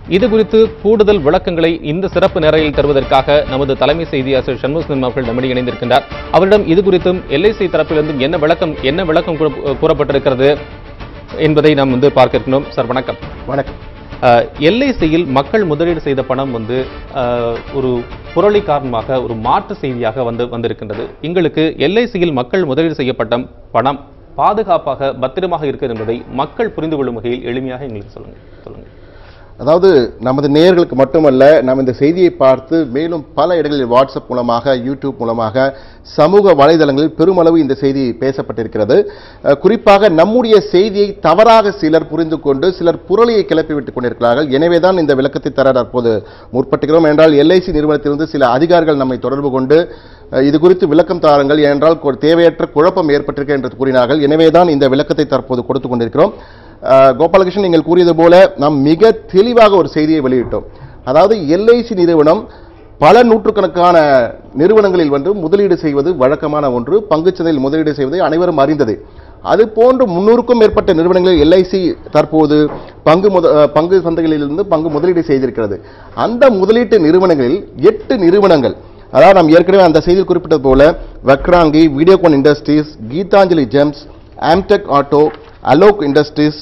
இது குறித்து கூடுதல் விளக்கங்களை இந்த சிறப்பு நேரையில் தருவதற்காக நமது தலைமை செய்தி ஆசிரியர் சண்முகசிங் அவர்கள் நம்மிடம் இணைந்திருக்கின்றார் அவரிடம் இது குறித்தும் எல்ஐசி தரப்பிலிருந்தும் என்ன விளக்கம் என்ன விளக்கம் கூற- கூறப்பட்டிருக்கிறது என்பதை நாம் வந்து பார்க்க இருக்கிறோம் சார் வணக்கம் வணக்கம் எல்ஐசியில் மக்கள் முதலீடு செய்த பணம் வந்து அஹ், ஒரு புரளி காரணமாக ஒரு மாற்று செய்தியாக வந்து வந்திருக்கின்றது எங்களுக்கு எல்ஐசியில் மக்கள் முதலீடு செய்யப்பட்ட பணம் பாதுகாப்பாக பத்திரமாக இருக்கிறது என்பதை மக்கள் புரிந்து கொள்ளும் வகையில் எளிமையாக எங்களுக்கு சொல்லுங்க சொல்லுங்க அதாவது நமது நேயர்களுக்கு மட்டுமல்ல நாம் இந்த செய்தியை பார்த்து மேலும் பல இடங்களில் வாட்ஸ்அப் மூலமாக யூடியூப் மூலமாக சமூக வலைதளங்களில் பெருமளவு இந்த செய்தி பேசப்பட்டிருக்கிறது அஹ், குறிப்பாக நம்முடைய செய்தியை தவறாக சிலர் புரிந்து கொண்டு சிலர் புரளியை கிளப்பி விட்டுக் கொண்டிருக்கிறார்கள் எனவே தான் இந்த விளக்கத்தை தர தற்போது முற்பட்டுகிறோம் என்றால் எல்ஐசி நிறுவனத்திலிருந்து சில அதிகாரிகள் நம்மை தொடர்பு கொண்டு அஹ், இது குறித்து விளக்கம் தாருங்கள் ஏனென்றால் கொ- தேவையற்ற குழப்பம் ஏற்பட்டிருக்கிறது என்று கூறினார்கள் எனவே தான் இந்த விளக்கத்தை தற்போது கொடுத்து கொண்டிருக்கிறோம் அஹ், கோபாலகிருஷ்ணன் நீங்கள் கூறியது போல நாம் மிக தெளிவாக ஒரு செய்தியை வெளியிட்டோம் அதாவது எல்ஐசி நிறுவனம் பல நூற்றுக்கணக்கான நிறுவனங்களில் வந்து முதலீடு செய்வது வழக்கமான ஒன்று பங்குச்சந்தையில் முதலீடு செய்வது அனைவரும் அறிந்தது அது போன்று முன்னூறுக்கும் மேற்பட்ட நிறுவனங்களில் எல்ஐசி தற்போது பங்கு முத அஹ், பங்கு சந்தைகளிலிருந்து பங்கு முதலீடு செய்திருக்கிறது அந்த முதலீட்டு நிறுவனங்களில் எட்டு நிறுவனங்கள் அதாவது நாம் ஏற்கனவே அந்த செய்தியில் குறிப்பிட்டது போல Vakrangee Videocon Industries Gitanjali Gems Amtek Auto Alok Industries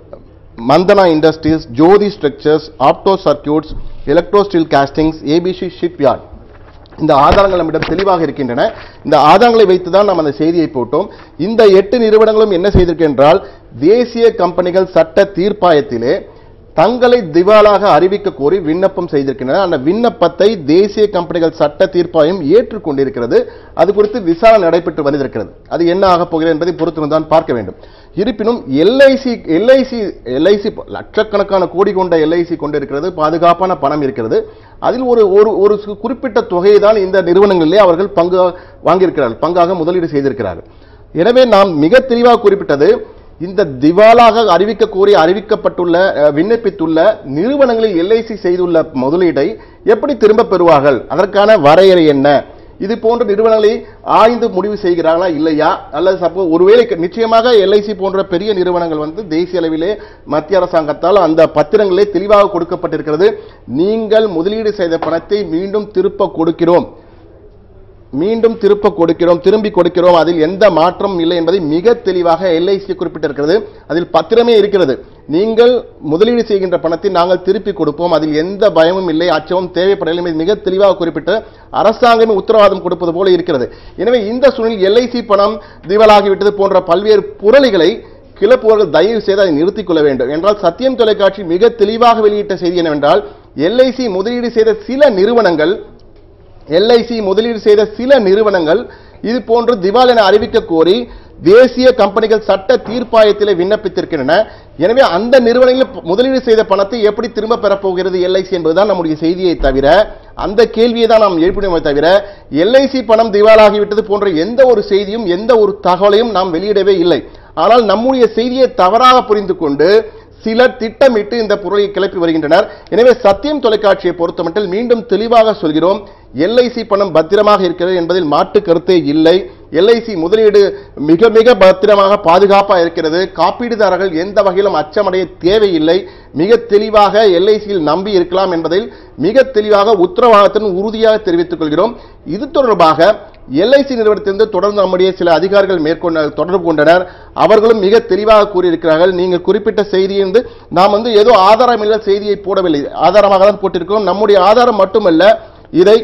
Manthana Industries Jyoti Structures Opto Circuits Electrosteel Castings ABC shipyard இந்த ஆதாரங்கள் நம்மிடம் தெளிவாக இருக்கின்றன இந்த ஆதாரங்களை வைத்து தான் நாம் அந்த செய்தியை போட்டோம் இந்த எட்டு நிறுவனங்களும் என்ன செய்திருக்கின்றால் தேசிய கம்பெனிகள் சட்ட தீர்ப்பாயத்திலே தங்களை திவாலாக அறிவிக்க கோரி விண்ணப்பம் செய்திருக்கின்றன அந்த விண்ணப்பத்தை தேசிய கம்பெனிகள் சட்ட தீர்ப்பாயம் ஏற்றுக்கொண்டிருக்கிறது அது குறித்து விசாரணை நடைபெற்று வருகிறது அது என்ன ஆகப் போகிறது என்பதை பொறுத்து தான் பார்க்க வேண்டும் இருப்பினும் எல்ஐசி எல்ஐசி எல்ஐசி லட்சக்கணக்கான கோடி கொண்ட எல்ஐசி கொண்டிருக்கிறது பாதுகாப்பான பணம் இருக்கிறது அதில் ஒரு ஒரு ஒரு சு- குறிப்பிட்ட தொகையை தான் இந்த நிறுவனங்களிலே அவர்கள் பங்கு வாங்கியிருக்கிறார்கள் பங்காக முதலீடு செய்திருக்கிறார்கள் எனவே நாம் மிக தெளிவாக குறிப்பிட்டது இந்த திவாலாக அறிவிக்க கோரி அறிவிக்கப்பட்டுள்ள அஹ், விண்ணப்பித்துள்ள நிறுவனங்களில் எல்ஐசி செய்துள்ள முதலீடை எப்படி திரும்ப பெறுவார்கள் அதற்கான வரையறை என்ன இது போன்ற நிறுவனங்களை ஆய்ந்து முடிவு செய்கிறார்களா இல்லையா அல்லது சப்போ ஒருவேளை க- நிச்சயமாக எல்ஐசி போன்ற பெரிய நிறுவனங்கள் வந்து தேசிய அளவிலே மத்திய அரசாங்கத்தால் அந்த பத்திரங்களே தெளிவாக கொடுக்கப்பட்டிருக்கிறது நீங்கள் முதலீடு செய்த பணத்தை மீண்டும் திருப்ப கொடுக்கிறோம் மீண்டும் திருப்ப கொடுக்கிறோம் திரும்பி கொடுக்கிறோம் அதில் எந்த மாற்றமும் இல்லை என்பதை மிக தெளிவாக எல்ஐசி குறிப்பிட்டிருக்கிறது அதில் பத்திரமே இருக்கிறது நீங்கள் முதலீடு செய்கின்ற பணத்தை நாங்கள் திருப்பி கொடுப்போம் அதில் எந்த பயமும் இல்லை அச்சமும் தேவைப்படவில்லை என்பதை மிக தெளிவாக குறிப்பிட்டு அரசாங்கமே உத்தரவாதம் கொடுப்பது போல இருக்கிறது எனவே இந்த சூழ்நிலையில் எல்ஐசி பணம் திவாலாகிவிட்டது போன்ற பல்வேறு புரளிகளை கிளப்புவர்கள் தயவு செய்து அதை நிறுத்திக் கொள்ள வேண்டும் என்றால் சத்தியம் தொலைக்காட்சி மிக தெளிவாக வெளியிட்ட செய்தி என்னவென்றால் எல்ஐசி முதலீடு செய்த சில நிறுவனங்கள் எல்ஐசி முதலீடு செய்த சில நிறுவனங்கள் இது போன்று திவால் என அறிவிக்க கோரி தேசிய கம்பெனிகள் சட்ட தீர்ப்பாயத்திலே விண்ணப்பித்திருக்கின்றன எனவே அந்த நிறுவனங்கள் முதலீடு செய்த பணத்தை எப்படி திரும்ப பெறப்போகிறது எல்ஐசி என்பதுதான் நம்முடைய செய்தியை தவிர அந்த கேள்வியை தான் நாம் எழுப்பினோமே தவிர எல்ஐசி பணம் திவாலாகிவிட்டது போன்ற எந்த ஒரு செய்தியும் எந்த ஒரு தகவலையும் நாம் வெளியிடவே இல்லை ஆனால் நம்முடைய செய்தியை தவறாக புரிந்து கொண்டு சிலர் திட்டமிட்டு இந்த பொருளை கிளப்பி வருகின்றனர் எனவே சத்தியம் தொலைக்காட்சியை பொறுத்தமட்டில் மீண்டும் தெளிவாக சொல்கிறோம் எல்ஐசி பணம் பத்திரமாக இருக்கிறது என்பதில் மாற்று கருத்தே இல்லை எல்ஐசி முதலீடு மிக மிக பத்திரமாக பாதுகாப்பாக இருக்கிறது காப்பீடுதாரர்கள் எந்த வகையிலும் அச்சமடைய தேவையில்லை மிக தெளிவாக எல்ஐசியில் நம்பி இருக்கலாம் என்பதில் மிக தெளிவாக உத்தரவாதத்துடன் உறுதியாக தெரிவித்துக் கொள்கிறோம் இது தொடர்பாக எல்ஐசி நிறுவனத்திலிருந்து தொடர்ந்து நம்முடைய சில அதிகாரிகள் மேற்கொண்ட தொடர்பு கொண்டனர் அவர்களும் மிக தெளிவாக கூறியிருக்கிறார்கள் நீங்கள் குறிப்பிட்ட செய்தியை வந்து நாம் வந்து ஏதோ ஆதாரமில்ல செய்தியை போடவில்லை ஆதாரமாக தான் போட்டிருக்கிறோம் நம்முடைய ஆதாரம் மட்டுமல்ல இதை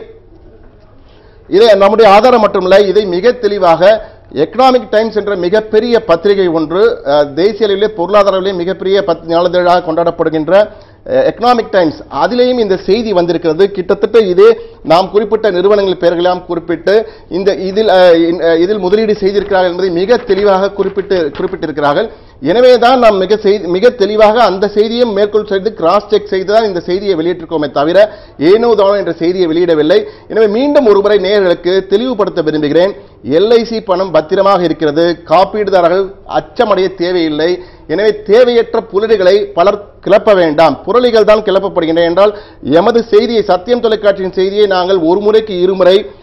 இதை நம்முடைய ஆதாரம் மட்டுமல்ல இதை மிக தெளிவாக எக்கனாமிக் டைம்ஸ் என்ற மிகப்பெரிய பத்திரிகை ஒன்று அஹ், தேசிய அளவிலே பொருளாதார அளவிலே மிகப்பெரிய பத் நாளிதழாக கொண்டாடப்படுகின்ற எக்கனாமிக் டைம்ஸ் அதிலேயும் இந்த செய்தி வந்திருக்கிறது கிட்டத்தட்ட இதே நாம் குறிப்பிட்ட நிறுவனங்கள் பெயர்களெல்லாம் குறிப்பிட்டு இந்த இதில் அஹ், இன்- அஹ், இதில் முதலீடு செய்திருக்கிறார்கள் என்பதை மிக தெளிவாக குறிப்பிட்டு குறிப்பிட்டிருக்கிறார்கள் எனவே தான் நாம் மிக செய்தி மிக தெளிவாக அந்த செய்தியும் மேற்கோள் செய்து கிராஸ் செக் செய்து தான் இந்த செய்தியை வெளியிட்டிருக்கோமே தவிர ஏனோ தானோ என்ற செய்தியை வெளியிடவில்லை எனவே மீண்டும் ஒருமுறை நேயர்களுக்கு தெளிவுபடுத்த விரும்புகிறேன் எல்ஐசி பணம் பத்திரமாக இருக்கிறது காப்பீடுதாரர்கள் அச்சமடைய தேவையில்லை எனவே தேவையற்ற புரளிகளை பலர் கிளப்ப வேண்டாம் புரளிகள் தான் கிளப்பப்படுகின்றன என்றால் எமது செய்தியை சத்தியம் தொலைக்காட்சியின் செய்தியை நாங்கள் ஒரு முறைக்கு இருமுறை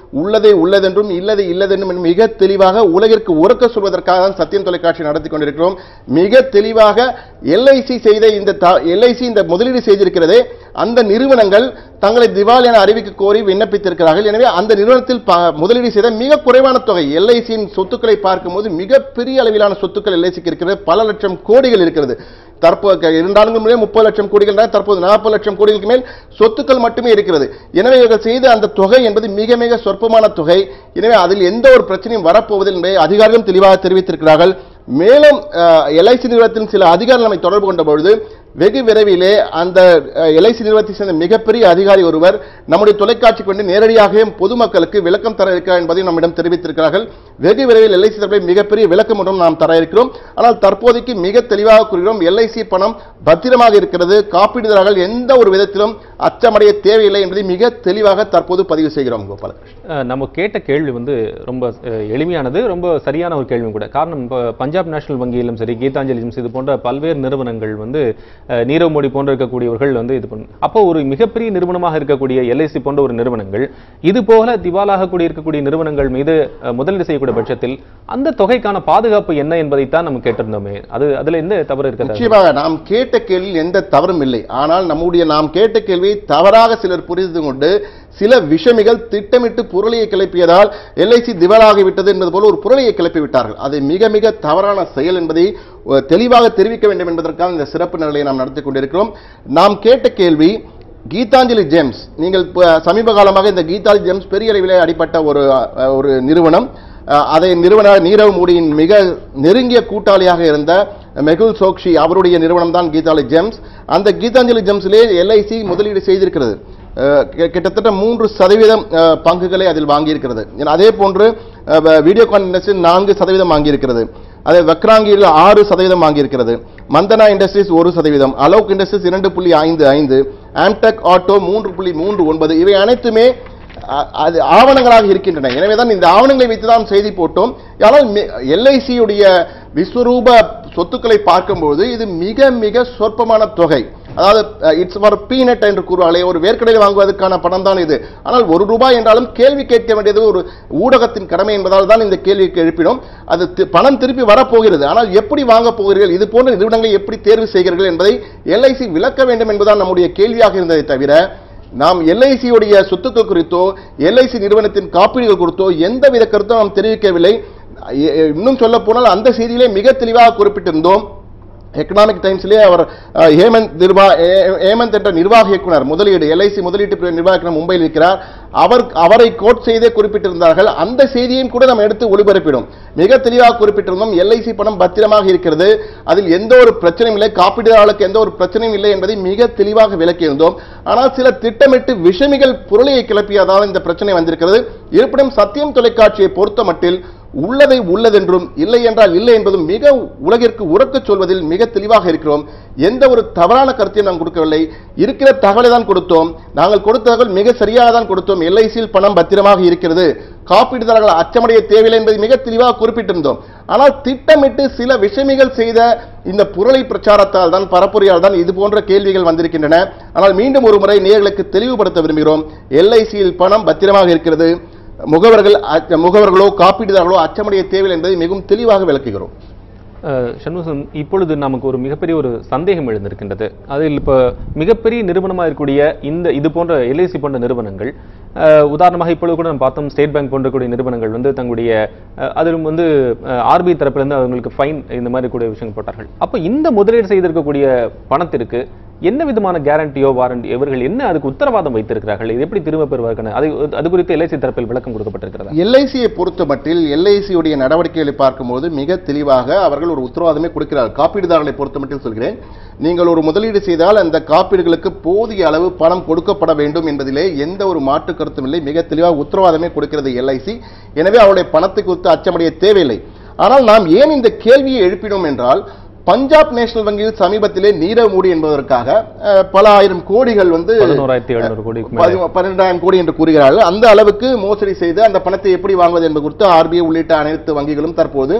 உள்ளதை உள்ளதென்றும் இல்லதை இல்லதென்றும் என்று மிக தெளிவாக உலகிற்கு உறக்க சொல்வதற்காக தான் சத்தியம் தொலைக்காட்சி நடத்தி கொண்டிருக்கிறோம் மிக தெளிவாக எல்ஐசி செய்த இந்த எல்ஐசி இந்த முதலீடு செய்திருக்கிறதே அந்த நிறுவனங்கள் தங்களை திவால் என அறிவிக்க கோரி விண்ணப்பித்திருக்கிறார்கள் எனவே அந்த நிறுவனத்தில் ப- முதலீடு செய்த மிக குறைவான தொகை எல்ஐசியின் சொத்துக்களை பார்க்கும்போது மிகப்பெரிய அளவிலான சொத்துக்கள் எல்ஐசிக்கு இருக்கிறது பல லட்சம் கோடிகள் இருக்கிறது தற்போது இரண்டு ஆண்டுகள் முன்னே முப்பது லட்சம் கோடிகள் தான் தற்போது நாற்பது லட்சம் கோடிகளுக்கு மேல் சொத்துக்கள் மட்டுமே இருக்கிறது எனவே இவர்கள் செய்த அந்த தொகை என்பது மிக மிக சொற்பமான தொகை எனவே அதில் எந்த ஒரு பிரச்சனையும் வரப்போவதில்லை என்பதை அதிகாரிகளும் தெளிவாக தெரிவித்திருக்கிறார்கள் மேலும் எல்ஐசி நிறுவனத்தின் சில அதிகாரிகள் நம்மை தொடர்பு கொண்ட பொழுது வெகு விரைவிலே அந்த எல்ஐசி நிறுவனத்தை சேர்ந்த மிகப்பெரிய அதிகாரி ஒருவர் நம்முடைய தொலைக்காட்சிக்கு வந்து நேரடியாக பொதுமக்களுக்கு விளக்கம் தர இருக்கிறார் என்பதையும் நம்மிடம் தெரிவித்திருக்கிறார்கள் வெகு விரைவில் எல்ஐசி தரப்பில் மிகப்பெரிய விளக்கம் ஒன்றும் நாம் தர இருக்கிறோம் ஆனால் தற்போதைக்கு மிக தெளிவாக கூறுகிறோம் எல்ஐசி பணம் பத்திரமாக இருக்கிறது காப்பீடுதாரர்கள் எந்த ஒரு விதத்திலும் அச்சமடைய தேவையில்லை என்பதை மிக தெளிவாக தற்போது பதிவு செய்கிறோம் கோபாலகிருஷ்ணன் அஹ் நம்ம கேட்ட கேள்வி வந்து ரொம்ப அஹ், எளிமையானது ரொம்ப சரியான ஒரு கேள்வியும் கூட காரணம் இப்போ பஞ்சாப் நேஷனல் வங்கியிலும் சரி கீதாஞ்சலி ஜிம்ஸ் இது போன்ற பல்வேறு நிறுவனங்கள் வந்து அஹ், நீரவ் மோடி போன்ற இருக்கக்கூடியவர்கள் வந்து இது பண்ணு அப்போ ஒரு மிகப்பெரிய நிறுவனமாக இருக்கக்கூடிய எல்ஐசி போன்ற ஒரு நிறுவனங்கள் இது போல திவாலாகக்கூடிய இருக்கக்கூடிய நிறுவனங்கள் மீது அஹ், முதலீடு செய்யக்கூடிய பட்சத்தில் அந்த தொகைக்கான பாதுகாப்பு என்ன என்பதைத்தான் நம்ம கேட்டிருந்தோமே அது அதுல எந்த தவறு இருக்கிறது நிச்சயமாக நாம் கேட்ட கேள்வியில் எந்த தவறும் இல்லை ஆனால் நம்முடைய நாம் கேட்ட கேள்வியை தவறாக சிலர் புரிந்து கொண்டு சில விஷமிகள் திட்டமிட்டு புரளியை கிளப்பியதால் எல்ஐசி திவாலாகிவிட்டது என்பது போல ஒரு புரளியை கிளப்பி விட்டார்கள் அது மிக மிக தவறான செயல் என்பதை அஹ், தெளிவாக தெரிவிக்க வேண்டும் என்பதற்காக இந்த சிறப்பு நிலையை நாம் நடத்தி கொண்டிருக்கிறோம் நாம் கேட்ட கேள்வி கீதாஞ்சலி ஜெம்ஸ் நீங்கள் இப்ப சமீப காலமாக இந்த கீதாஞ்சலி ஜெம்ஸ் பெரிய அளவிலே அடிப்பட்ட ஒரு அஹ், ஒரு நிறுவனம் அஹ், அதை நிறுவன நீரவ் மோடியின் மிக நெருங்கிய கூட்டாளியாக இருந்த மெகுல் சோக்ஷி அவருடைய நிறுவனம் தான் கீதாஞ்சலி ஜெம்ஸ் அந்த கீதாஞ்சலி ஜெம்ஸிலே எல்ஐசி முதலீடு செய்திருக்கிறது அஹ், கி- கிட்டத்தட்ட மூன்று சதவீதம் அஹ், பங்குகளை அதில் வாங்கியிருக்கிறது ஏன்னா, அதே போன்று அஹ், வீடியோகான் இண்டஸ்ட்ரி நான்கு சதவீதம் வாங்கியிருக்கிறது அதே வக்ராங்கியில் ஆறு சதவீதம் வாங்கியிருக்கிறது மந்தனா இண்டஸ்ட்ரீஸ் ஒரு சதவீதம் அலோக் இண்டஸ்ட்ரீஸ் இரண்டு புள்ளி ஐந்து ஐந்து ஆம்டெக் ஆட்டோ மூன்று புள்ளி மூன்று ஒன்பது இவை அனைத்துமே அ- அது ஆவணங்களாக இருக்கின்றன எனவே தான் இந்த ஆவணங்களை வைத்து தான் செய்தி போட்டோம் ஆனால் எல்ஐசியுடைய விஸ்வரூப சொத்துக்களை பார்க்கும்போது இது மிக மிக சொற்பமான தொகை அதாவது இட்ஸ் ஃபார் பீனட் என்று கூறுவாங்களே ஒரு வேர்க்கடையில் வாங்குவதற்கான பணம் தான் இது ஆனால் ஒரு ரூபாய் என்றாலும் கேள்வி கேட்க வேண்டியது ஒரு ஊடகத்தின் கடமை என்பதால் தான் இந்த கேள்விக்கு எழுப்பினோம் அது தி- பணம் திருப்பி வரப்போகிறது ஆனால் எப்படி வாங்க போகிறீர்கள் இது போன்ற நிறுவனங்களை எப்படி தேர்வு செய்கிறீர்கள் என்பதை எல்ஐசி விளக்க வேண்டும் என்பதுதான் நம்முடைய கேள்வியாக இருந்ததை தவிர நாம் எல்ஐசியுடைய சொத்துக்கள் குறித்தோ எல்ஐசி நிறுவனத்தின் காப்பீடுகள் குறித்தோ எந்தவித கருத்தும் நாம் தெரிவிக்கவில்லை எ- எ- இன்னும் சொல்ல போனால் அந்த செய்தியிலே மிக தெளிவாக குறிப்பிட்டிருந்தோம் எக்கனாமிக் டைம்ஸ்லேயே அவர் அஹ், ஹேமந்த் நிர்வா ஹே- ஹேமந்த் என்ற நிர்வாக இயக்குனர் முதலீடு எல்ஐசி முதலீட்டு பிரிவு நிர்வாக இயக்குனர் மும்பையில் இருக்கிறார் அவர் அவரை கோட் செய்தே குறிப்பிட்டிருந்தார்கள் அந்த செய்தியையும் கூட நாம் எடுத்து ஒளிபரப்பிடும் மிக தெளிவாக குறிப்பிட்டிருந்தோம் எல்ஐசி பணம் பத்திரமாக இருக்கிறது அதில் எந்த ஒரு பிரச்சனையும் இல்லை காப்பீடுதாரர்களுக்கு எந்த ஒரு பிரச்சனையும் இல்லை என்பதை மிக தெளிவாக விளக்கியிருந்தோம் ஆனால் சில திட்டமிட்டு விஷமிகள் புரளியை கிளப்பியதால் இந்த பிரச்சனை வந்திருக்கிறது இருப்பினும் சத்தியம் தொலைக்காட்சியை பொறுத்த மட்டில் உள்ளதை உள்ளதென்றும் இல்லை என்றால் இல்லை என்பதும் மிக உலகிற்கு உறக்கச் சொல்வதில் மிக தெளிவாக இருக்கிறோம் எந்த ஒரு தவறான கருத்தையும் நாம் கொடுக்கவில்லை இருக்கிற தகவலை தான் கொடுத்தோம் நாங்கள் கொடுத்த தகவல் மிக சரியாக தான் கொடுத்தோம் எல்ஐசியில் பணம் பத்திரமாக இருக்கிறது காப்பீடுதாரர்கள் அச்சமடைய தேவையில்லை என்பதை மிக தெளிவாக குறிப்பிட்டிருந்தோம் ஆனால் திட்டமிட்டு சில விஷமிகள் செய்த இந்த புரளி பிரச்சாரத்தால் தான் பரப்புரையால் தான் இது போன்ற கேள்விகள் வந்திருக்கின்றன ஆனால் மீண்டும் ஒரு முறை நேர்களுக்கு தெளிவுபடுத்த விரும்புகிறோம் எல்ஐசியில் பணம் பத்திரமாக இருக்கிறது முகவர்கள் அச்ச- முகவர்களோ காப்பீடுதாரர்களோ அச்சமடைய தேவையில்லை என்பதை மிகவும் தெளிவாக விளக்குகிறோம் அஹ் சண்முகம் இப்பொழுது நமக்கு ஒரு மிகப்பெரிய ஒரு சந்தேகம் எழுந்திருக்கின்றது அதில் இப்போ மிகப்பெரிய நிறுவனமாக இருக்கக்கூடிய இந்த இது போன்ற எல்ஐசி போன்ற நிறுவனங்கள் அஹ் உதாரணமாக இப்பொழுது கூட நம்ம பார்த்தோம் ஸ்டேட் பேங்க் போன்ற கூடிய நிறுவனங்கள் வந்து தங்களுடைய அஹ் அதிலும் வந்து ஆர்பிஐ தரப்பிலிருந்து அவங்களுக்கு ஃபைன் இந்த மாதிரி கூடிய விஷயங்கள் போட்டார்கள் அப்போ இந்த முதலீடு செய்திருக்கக்கூடிய பணத்திற்கு என்ன விதமான கேரண்டியோ வாரண்டி இவர்கள் என்ன அதுக்கு உத்தரவாதம் வைத்திருக்கிறார்கள் இது எப்படி திரும்ப பெறுவார்கள் அது அது குறித்து எல்ஐசி தரப்பில் விளக்கம் கொடுக்கப்பட்டிருக்கிறதா எல்ஐசியை பொறுத்த மட்டில் எல்ஐசியுடைய நடவடிக்கைகளை பார்க்கும்போது மிக தெளிவாக அவர்கள் ஒரு உத்தரவாதமே கொடுக்கிறார்கள் காப்பீடுதாரர்களை பொறுத்த மட்டில் சொல்கிறேன் நீங்கள் ஒரு முதலீடு செய்தால் அந்த காப்பீடுகளுக்கு போதிய அளவு பணம் கொடுக்கப்பட வேண்டும் என்பதிலே எந்த ஒரு மாற்று கருத்தும் இல்லை மிக தெளிவாக உத்தரவாதமே கொடுக்கிறது எல்ஐசி எனவே அவருடைய பணத்தை குறித்து அச்சமடைய தேவையில்லை ஆனால் நாம் ஏன் இந்த கேள்வியை எழுப்பினோம் என்றால் பஞ்சாப் நேஷனல் வங்கியில் சமீபத்திலே நீரவ் மோடி என்பதற்காக அஹ், பல ஆயிரம் கோடிகள் வந்து பதினோராயிரத்தி எழுநூறு கோடிக்கு மேலே பதி- பன்னிரெண்டாயிரம் கோடி என்று கூறுகிறார்கள் அந்த அளவுக்கு மோசடி செய்து அந்த பணத்தை எப்படி வாங்குவது என்பது குறித்து ஆர்பிஐ உள்ளிட்ட அனைத்து வங்கிகளும் தற்போது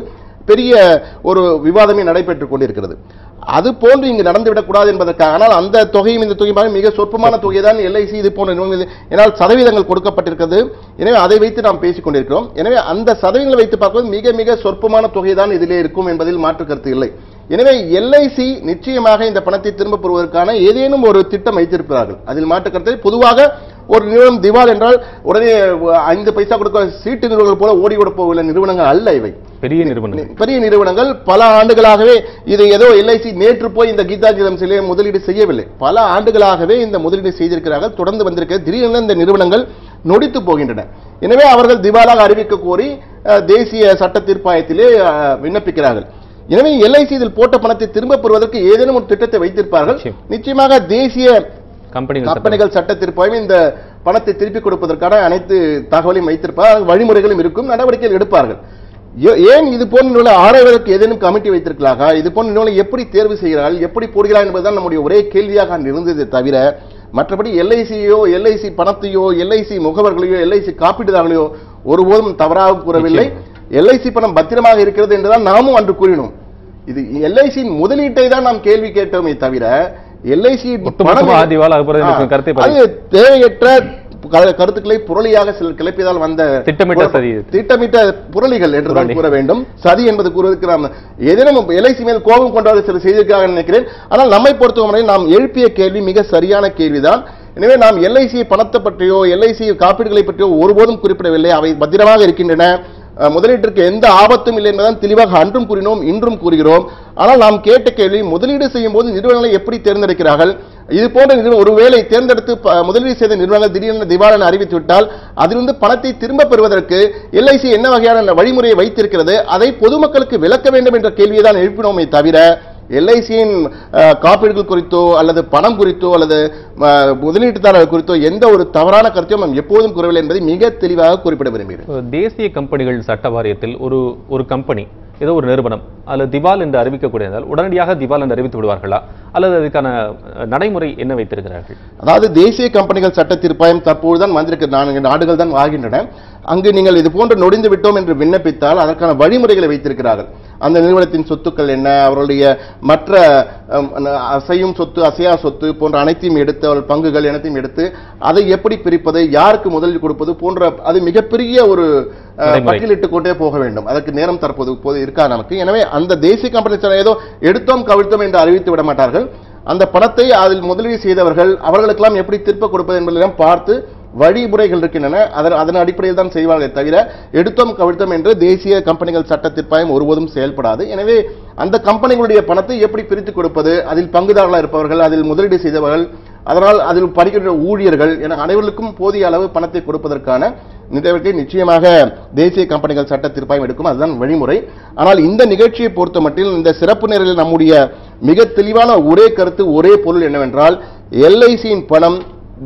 பெரிய ஒரு விவாதமே நடைபெற்றுக் கொண்டிருக்கிறது அது போன்று இங்கு நடந்துவிடக்கூடாது என்பதற்காக ஆனால் அந்த தொகையும் இந்த தொகையும் மிக சொற்பமான தொகை தான் எல்ஐசி இது போன்ற நிறுவனங்கள் ஏனால் சதவீதங்கள் கொடுக்கப்பட்டிருக்கிறது எனவே அதை வைத்து நாம் பேசிக் கொண்டிருக்கிறோம் எனவே அந்த சதவீதங்களை வைத்து பார்க்கும்போது மிக மிக சொற்பமான தொகை தான் இதிலே இருக்கும் என்பதில் மாற்று கருத்து இல்லை எனவே எல்ஐசி நிச்சயமாக இந்த பணத்தை திரும்ப பெறுவதற்கான ஏதேனும் ஒரு திட்டம் வைத்திருக்கிறார்கள் அதில் மாற்று கருத்தை பொதுவாக ஒரு நிறுவனம் திவால் என்றால் உடனே ஐந்து பைசா கொடுக்க சீட்டு நிறுவனங்கள் போல ஓடி ஓட போகவில்லை நிறுவனங்கள் அல்ல இவை பெரிய நிறுவனம் பெரிய நிறுவனங்கள் பல ஆண்டுகளாகவே இது ஏதோ எல்ஐசி நேற்று போய் இந்த கீதாஜலம் சிலையை முதலீடு செய்யவில்லை பல ஆண்டுகளாகவே இந்த முதலீடு செய்திருக்கிறார்கள் தொடர்ந்து வந்திருக்க திடீரென இந்த நிறுவனங்கள் நொடித்து போகின்றன எனவே அவர்கள் திவாலாக அறிவிக்க கோரி அஹ், தேசிய சட்ட தீர்ப்பாயத்திலே அஹ், விண்ணப்பிக்கிறார்கள் எனவே எல்ஐசி இதில் போட்ட பணத்தை திரும்ப பெறுவதற்கு ஏதேனும் ஒரு திட்டத்தை வைத்திருப்பார்கள் நிச்சயம். நிச்சயமாக தேசிய கம்பெனிகள் சட்டம். கம்பெனிகள் சட்ட தீர்ப்பாயம் இந்த பணத்தை திருப்பிக் கொடுப்பதற்கான அனைத்து தகவலையும் வைத்திருப்பார் வழிமுறைகளும் இருக்கும் நடவடிக்கைகள் எடுப்பார்கள் ஏ- ஏன் இது போன்ற நிறுவனம் ஆராய்வதற்கு ஏதேனும் கமிட்டி வைத்திருக்கலாக இது போன்ற நிறுவனம் எப்படி தேர்வு செய்கிறார்கள் எப்படி போடுகிறார்கள் என்பதுதான் நம்முடைய ஒரே கேள்வியாக அங்கு இருந்ததே தவிர மற்றபடி எல்ஐசியோ எல்ஐசி பணத்தையோ எல்ஐசி முகவர்களையோ எல்ஐசி காப்பீட்டுதாரர்களையோ ஒருபோதும் தவறாக கூறவில்லை எல்ஐசி பணம் பத்திரமாக இருக்கிறது என்றுதான் நாமும் அன்று கூறினோம் இது எல்ஐசியின் முதலீட்டை தான் நாம் கேள்வி கேட்டோமே தவிர எல்ஐசி ஒட்டுமொத்தமா திவால் ஆக போறது எனக்கு கருத்தை பதிவு. அது தேவையற்ற க- கருத்துக்களை புரளியாக சில கிளப்பியதால் வந்த திட்டமிட்ட சதி இது. திட்டமிட்ட புரளிகள் என்றுதான் புரளி. கூற வேண்டும் சதி என்பது கூறுவதற்கு நாம் ஏதேனும் எல்ஐசி மேல் கோபம் கொண்டவர்கள் சில செய்திருக்காக நினைக்கிறேன் ஆனால் நம்மை பொறுத்தவரை நாம் எழுப்பிய கேள்வி மிக சரியான கேள்விதான் எனவே நாம் எல்ஐசி பணத்தை பற்றியோ எல்ஐசி காப்பீடுகளை பற்றியோ ஒருபோதும் குறிப்பிடவில்லை அவை பத்திரமாக இருக்கின்றன அஹ், முதலீட்டிற்கு எந்த ஆபத்தும் இல்லை என்பதுதான் தெளிவாக அன்றும் கூறினோம் இன்றும் கூறுகிறோம் ஆனால் நாம் கேட்ட கேள்வி முதலீடு செய்யும் போது நிறுவனங்களை எப்படி தேர்ந்தெடுக்கிறார்கள் இது போன்ற நிறுவனம் ஒருவேளை தேர்ந்தெடுத்து ப- முதலீடு செய்த நிறுவனங்கள் திடீரென திவாலன் அறிவித்துவிட்டால் அதிலிருந்து பணத்தை திரும்ப பெறுவதற்கு எல்ஐசி என்ன வகையான வழிமுறையை வைத்திருக்கிறது அதை பொதுமக்களுக்கு விளக்க வேண்டும் என்ற கேள்வியை தான் எழுப்பினோமே தவிர எல்ஐசியின் காப்பீடுகள் குறித்தோ அல்லது பணம் குறித்தோ அல்லது அஹ், முதலீட்டுதாரர்கள் குறித்தோ எந்த ஒரு தவறான கருத்தையும் நாம் எப்போதும் கூறவில்லை என்பதை மிக தெளிவாக குறிப்பிட விரும்புகிறேன் இப்போ தேசிய கம்பெனிகள் சட்ட வாரியத்தில் ஒரு ஒரு கம்பெனி ஏதோ ஒரு நிறுவனம் அல்லது திவால் என்று அறிவிக்கக்கூடியதால் உடனடியாக திவால் என்று அறிவித்து விடுவார்களா அல்லது அதுக்கான அஹ், நடைமுறை என்ன வைத்திருக்கிறார்கள் அதாவது தேசிய கம்பெனிகள் சட்ட தீர்ப்பாயம் தற்போதுதான் வந்திருக்க நான்கு நாடுகள் தான் ஆகின்றன அங்கு நீங்கள் இது போன்று நொடிந்து விட்டோம் என்று விண்ணப்பித்தால் அதற்கான வழிமுறைகளை வைத்திருக்கிறார்கள் அந்த நிறுவனத்தின் சொத்துக்கள் என்ன அவர்களுடைய மற்ற அம், ந- அசையும் சொத்து அசையா சொத்து போன்ற அனைத்தையும் எடுத்து அவர்கள் பங்குகள் அனைத்தையும் எடுத்து அதை எப்படி பிரிப்பது யாருக்கு முதலில் கொடுப்பது போன்ற அது மிகப்பெரிய ஒரு அஹ், நடைமுறை. பட்டியலிட்டுக் கொண்டே போக வேண்டும் அதற்கு நேரம் தற்போது இப்போது இருக்கா நமக்கு எனவே அந்த தேசிய கம்பெனி ஏதோ எடுத்தோம் கவிழ்த்தோம் என்று அறிவித்து விட மாட்டார்கள் அந்த பணத்தை அதில் முதலீடு செய்தவர்கள் அவர்களுக்கெல்லாம் எப்படி திருப்ப கொடுப்பது என்பதெல்லாம் பார்த்து வழிமுறைகள் இருக்கின்றன அதன் அதன் அடிப்படையில் தான் செய்வார்களே தவிர எடுத்தோம் கவிழ்த்தோம் என்று தேசிய கம்பெனிகள் சட்ட தீர்ப்பாயம் ஒருபோதும் செயல்படாது எனவே அந்த கம்பெனிகளுடைய பணத்தை எப்படி பிரித்து கொடுப்பது அதில் பங்குதாரர்களாக இருப்பவர்கள் அதில் முதலீடு செய்தவர்கள் அதனால் அதில் படிக்கின்ற ஊழியர்கள் என அனைவருக்கும் போதிய அளவு பணத்தை கொடுப்பதற்கான நடவடிக்கை நிச்சயமாக தேசிய கம்பெனிகள் சட்ட தீர்ப்பாயம் எடுக்கும் அதுதான் வழிமுறை ஆனால் இந்த நிகழ்ச்சியை பொறுத்த மட்டில் இந்த சிறப்பு நேரில் நம்முடைய மிக தெளிவான ஒரே கருத்து ஒரே பொருள் என்னவென்றால் எல்ஐசியின் பணம்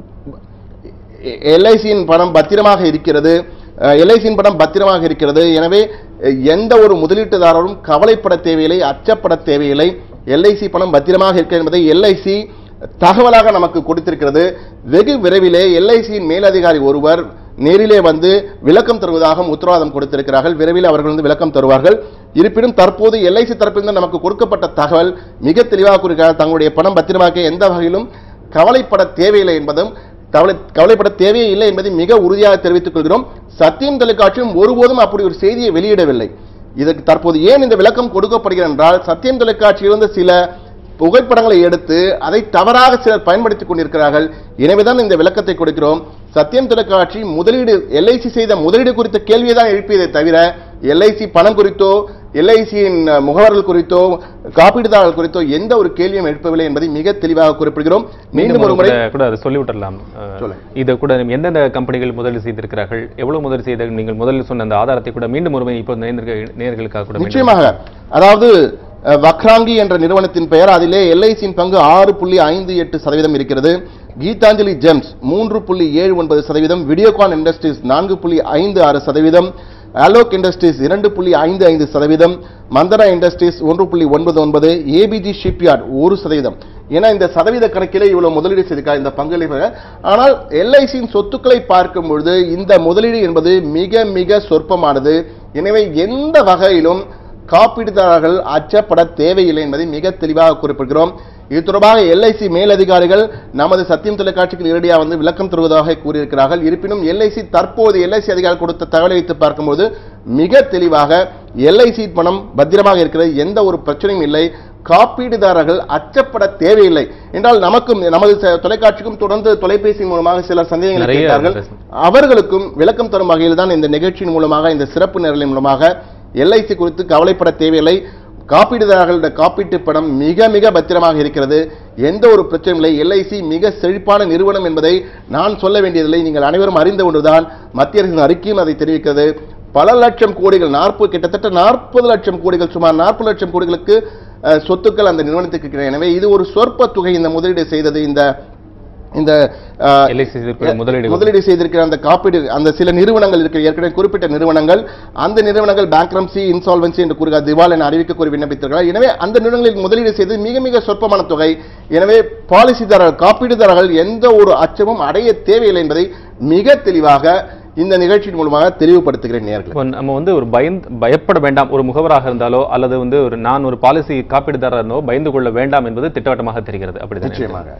எல்ஐசியின் பணம் பத்திரமாக இருக்கிறது எல்ஐசியின் பணம் பத்திரமாக இருக்கிறது எனவே அஹ், எந்த ஒரு முதலீட்டுதாரரும் கவலைப்பட தேவையில்லை அச்சப்பட தேவையில்லை எல்ஐசி பணம் பத்திரமாக இருக்கிறது என்பதை எல்ஐசி தகவலாக நமக்கு கொடுத்திருக்கிறது வெகு விரைவிலே எல்ஐசியின் மேலதிகாரி ஒருவர் நேரிலே வந்து விளக்கம் தருவதாக உத்தரவாதம் கொடுத்திருக்கிறார்கள் விரைவில் அவர்கள் வந்து விளக்கம் தருவார்கள் இருப்பினும் தற்போது எல்ஐசி தரப்பிலிருந்து நமக்கு கொடுக்கப்பட்ட தகவல் மிக தெளிவாக கூறுகிறார் தங்களுடைய பணம் பத்திரமாக்க எந்த வகையிலும் கவலைப்பட தேவையில்லை என்பதும் கவலை கவலைப்பட தேவையே இல்லை என்பதை மிக உறுதியாக தெரிவித்துக் கொள்கிறோம் சத்தியம் தொலைக்காட்சியும் ஒருபோதும் அப்படி ஒரு செய்தியை வெளியிடவில்லை இதற்கு தற்போது ஏன் இந்த விளக்கம் கொடுக்கப்படுகிறது என்றால் சத்தியம் தொலைக்காட்சியிலிருந்து சில புகைப்படங்களை எடுத்து அதை தவறாக சிலர் பயன்படுத்திக் கொண்டிருக்கிறார்கள் எனவேதான் இந்த விளக்கத்தை கொடுக்கிறோம் சத்தியம் தொலைக்காட்சி முதலீடு எல்ஐசி செய்த முதலீடு குறித்த கேள்வியை தான் எழுப்பியதை தவிர எல்ஐசி பணம் குறித்தோ எல்ஐசியின் முகவர்கள் குறித்தோ காப்பீடுதாரர்கள் குறித்தோ எந்த ஒரு கேள்வியும் எழுப்பவில்லை என்பதை மிக தெளிவாக குறிப்பிடுகிறோம் மீண்டும் ஒரு முறை கூட- கூட அதை சொல்லி விட்டுறலாம் அஹ், சொல்லுங்க. இதை கூட எந்தெந்த கம்பெனிகள் முதலீடு செய்திருக்கிறார்கள் எவ்வளவு முதலீடு செய்தார்கள் நீங்கள் முதலில் சொன்ன அந்த ஆதாரத்தை கூட மீண்டும் ஒருமை இப்போ நேயர்கள்- நேயர்களுக்காக கூட மீண்டும் நிச்சயமாக அதாவது அஹ், வக்ராங்கி என்ற நிறுவனத்தின் பெயர் அதிலே எல்ஐசியின் பங்கு ஆறு புள்ளி ஐந்து எட்டு சதவீதம் இருக்கிறது கீதாஞ்சலி ஜெம்ஸ் மூன்று புள்ளி ஏழு ஒன்பது சதவீதம் வீடியோகான் இண்டஸ்ட்ரீஸ் நான்கு புள்ளி ஐந்து ஆறு சதவீதம் அலோக் இண்டஸ்ட்ரீஸ் இரண்டு புள்ளி ஐந்து ஐந்து சதவீதம் மந்தரா இண்டஸ்ட்ரீஸ் ஒன்று புள்ளி ஒன்பது ஒன்பது ஏபிஜி ஷிப்யார்ட் ஒரு சதவீதம் ஏன்னா இந்த சதவீத கணக்கிலே இவ்வளவு முதலீடு செய்திருக்காங்க இந்த பங்களிப்பு ஆனால் எல்ஐசியின் சொத்துக்களை பார்க்கும் பொழுது இந்த முதலீடு என்பது மிக மிக சொற்பமானது எனவே எந்த வகையிலும் காப்பீடுதாரர்கள் அச்சப்பட தேவையில்லை என்பதை மிக தெளிவாக குறிப்பிடுகிறோம் இது தொடர்பாக எல்ஐசி மேலதிகாரிகள் நமது சத்தியம் தொலைக்காட்சிக்கு நேரடியாக வந்து விளக்கம் தருவதாக கூறியிருக்கிறார்கள் இருப்பினும் எல்ஐசி தற்போது எல்ஐசி அதிகாரிகள் கொடுத்த தகவலை வைத்து பார்க்கும்போது மிக தெளிவாக எல்ஐசி பணம் பத்திரமாக இருக்கிறது எந்த ஒரு பிரச்சனையும் இல்லை காப்பீடுதாரர்கள் அச்சப்பட தேவையில்லை என்றால் நமக்கும் நமது ச- தொலைக்காட்சிக்கும் தொடர்ந்து தொலைபேசி மூலமாக சில சந்தேகங்களை நிறைய கேட்டார்கள் பேசணும். அவர்களுக்கும் விளக்கம் தரும் வகையில் தான் இந்த நிகழ்ச்சியின் மூலமாக இந்த சிறப்பு நேரலின் மூலமாக எல்ஐசி குறித்து கவலைப்பட தேவையில்லை காப்பீடுதாரர்களுடைய காப்பீட்டு பணம் மிக மிக பத்திரமாக இருக்கிறது எந்த ஒரு பிரச்சனையும் இல்லை எல்ஐசி மிக செழிப்பான நிறுவனம் என்பதை நான் சொல்ல வேண்டியதில்லை நீங்கள் அனைவரும் அறிந்த ஒன்றுதான் மத்திய அரசின் அறிக்கையும் அதை தெரிவிக்கிறது பல லட்சம் கோடிகள் நாற்பது கிட்டத்தட்ட நாற்பது லட்சம் கோடிகள் சுமார் நாற்பது லட்சம் கோடிகளுக்கு அஹ், சொத்துக்கள் அந்த நிறுவனத்துக்கு இருக்கிறது எனவே இது ஒரு சொற்ப தொகை இந்த முதலீடு செய்தது இந்த இந்த அஹ், எல்ஐசி முதலீடு முதலீடு செய்திருக்கிற அந்த காப்பீடு அந்த சில நிறுவனங்கள் இருக்கிற ஏற்கனவே குறிப்பிட்ட நிறுவனங்கள் அந்த நிறுவனங்கள் பேங்க்ரம்சி இன்சால்வன்சி என்று கூறுகிற திவால் என அறிவிக்க கோரி விண்ணப்பித்திருக்கிறார் எனவே அந்த நிறுவனங்களில் முதலீடு செய்து மிக மிக சொற்பமான தொகை எனவே பாலிசிதாரர்கள் காப்பீடுதாரர்கள் எந்த ஒரு அச்சமும் அடைய தேவையில்லை என்பதை மிக தெளிவாக இந்த நிகழ்ச்சியின் மூலமாக தெளிவுபடுத்துகிறேன் நேர்களை இப்போ நம்ம வந்து ஒரு பயந்து பயப்பட வேண்டாம் ஒரு முகவராக இருந்தாலோ அல்லது வந்து ஒரு நான் ஒரு பாலிசி காப்பீடுதாரனோ பயந்து கொள்ள வேண்டாம் என்பது திட்டவட்டமாக தெரிகிறது அப்படிதான் நிச்சயமாக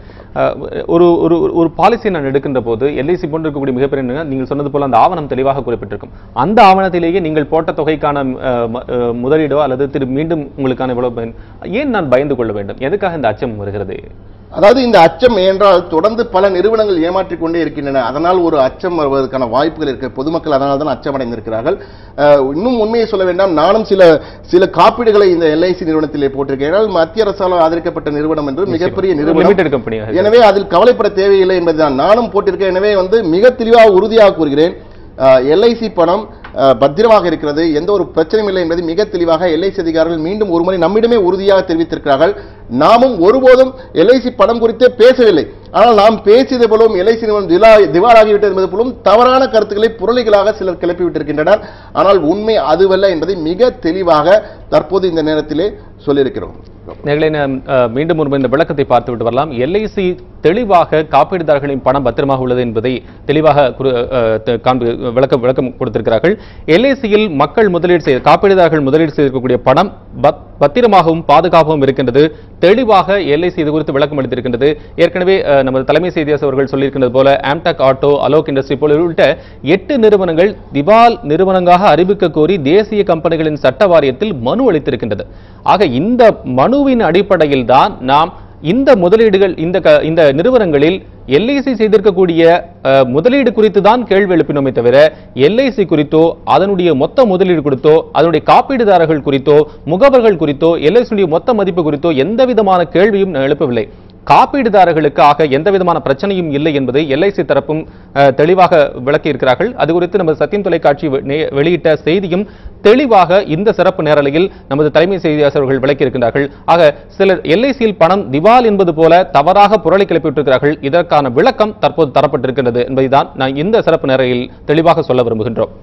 ஒரு ஒரு ஒரு- ஒரு பாலிசி நான் எடுக்கின்ற போது எல்ஐசி போன்று இருக்கக்கூடிய மிகப்பெரிய நிறுவனம், நீங்கள் சொன்னது போல அந்த ஆவணம் தெளிவாக குறிப்பிட்டிருக்கும் அந்த ஆவணத்திலேயே நீங்கள் போட்ட தொகைக்கான அஹ், ம- அஹ், முதலீடோ அல்லது திரு மீண்டும் உங்களுக்கான எவ்வளவு பயன் ஏன் நான் பயந்து கொள்ள வேண்டும் எதுக்காக இந்த அச்சம் வருகிறது அதாவது இந்த அச்சம் என்றால் தொடர்ந்து பல நிறுவனங்கள் ஏமாற்றிக் கொண்டே இருக்கின்றன அதனால் ஒரு அச்சம் வருவதற்கான வாய்ப்புகள் இருக்கு பொதுமக்கள் அதனால தான் அச்சமடைந்திருக்கிறார்கள் அஹ், இன்னும் உண்மையை சொல்ல வேண்டாம் நானும் சில சில காப்பீடுகளை இந்த எல்ஐசி நிறுவனத்திலே போட்டிருக்கேன் ஏனால் மத்திய அரசால் ஆதரிக்கப்பட்ட நிறுவனம் என்று மிகப்பெரிய நிறுவனம் லிமிடெட் கம்பெனியாக எனவே அதில் கவலைப்பட தேவையில்லை என்பதுதான் நானும் போட்டிருக்கேன் எனவே வந்து மிக தெளிவாக உறுதியாக கூறுகிறேன் எல்ஐசி பணம் அஹ், பத்திரமாக இருக்கிறது எந்த ஒரு பிரச்சனையும் இல்லை என்பதை மிக தெளிவாக எல்ஐசி அதிகாரிகள் மீண்டும் ஒருமுறை நம்மிடமே உறுதியாக தெரிவித்திருக்கிறார்கள் நாமும் ஒருபோதும் எல்ஐசி பணம் குறித்தே பேசவில்லை ஆனால் நாம் பேசியது போலும் எல்ஐசி நிறுவனம் திலா- திவாலாகிவிட்டது என்பது போலும் தவறான கருத்துக்களை புரளிகளாக சிலர் கிளப்பி விட்டிருக்கின்றனர் ஆனால் உண்மை அதுவல்ல என்பதை மிக தெளிவாக தற்போது இந்த நேரத்திலே சொல்லியிருக்கிறோம் நேர்களை நாம் அஹ், மீண்டும் ஒரு முறை இந்த விளக்கத்தை பார்த்துவிட்டு வரலாம் எல்ஐசி தெளிவாக காப்பீடுதாரர்களின் பணம் பத்திரமாக உள்ளது என்பதை தெளிவாக குறி- அஹ், த- காண்பு விளக்கம் விளக்கம் கொடுத்திருக்கிறார்கள் எல்ஐசியில் மக்கள் முதலீடு செய்த காப்பீடுதாரர்கள் முதலீடு செய்திருக்கக்கூடிய பணம் பத்- பத்திரமாகவும் பாதுகாப்பாகவும் இருக்கின்றது தெளிவாக எல்ஐசி இது குறித்து விளக்கம் அளித்திருக்கின்றது ஏற்கனவே அஹ், நமது தலைமை செய்தியாளர் அவர்கள் சொல்லியிருக்கின்றது போல ஆம்டாக் ஆட்டோ அலோக் இண்டஸ்ட்ரி போல உள்ளிட்ட எட்டு நிறுவனங்கள் திவால் நிறுவனங்களாக அறிவிக்க கோரி தேசிய கம்பெனிகளின் சட்ட வாரியத்தில் மனு அளித்திருக்கின்றது ஆக இந்த மனுவின் அடிப்படையில் தான் நாம் இந்த முதலீடுகள் இந்த க- இந்த நிறுவனங்களில் எல்ஐசி செய்திருக்கக்கூடிய அஹ், முதலீடு குறித்து தான் கேள்வி எழுப்பினோமே தவிர எல்ஐசி குறித்தோ அதனுடைய மொத்த முதலீடு குறித்தோ அதனுடைய காப்பீடுதாரர்கள் குறித்தோ முகவர்கள் குறித்தோ எல்ஐசியுடைய மொத்த மதிப்பு குறித்தோ எந்த விதமான கேள்வியும் நான் எழுப்பவில்லை காப்பீடுதாரர்களுக்கு ஆக எந்த விதமான பிரச்சனையும் இல்லை என்பதை எல்ஐசி தரப்பும் அஹ், தெளிவாக விளக்கி இருக்கிறார்கள் அது குறித்து நமது சத்தியம் தொலைக்காட்சி வெ- நே- வெளியிட்ட செய்தியும் தெளிவாக இந்த சிறப்பு நேரலையில் நமது தலைமை செய்தியாளர் அவர்கள் விளக்கி இருக்கின்றார்கள் ஆக சிலர் எல்ஐசியில் பணம் திவால் என்பது போல தவறாக புரளி கிளப்பிவிட்டிருக்கிறார்கள் இதற்கான விளக்கம் தற்போது தரப்பட்டிருக்கின்றது என்பதைதான் நான் இந்த சிறப்பு நேரையில் தெளிவாக சொல்ல விரும்புகின்றோம்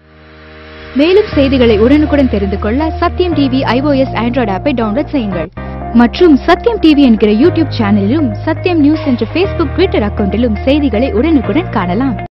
மேலும் செய்திகளை உடனுக்குடன் தெரிந்து கொள்ள சத்யம் டிவி ஐஓஎஸ் ஆண்ட்ராய்டு ஆப்பை டவுன்லோட் செய்யுங்கள் மற்றும் சத்யம் டிவி என்கிற யூடியூப் சேனலிலும் சத்யம் நியூஸ் என்ற ஃபேஸ்புக் ட்விட்டர் அக்கவுண்டிலும் செய்திகளை உடனுக்குடன் காணலாம்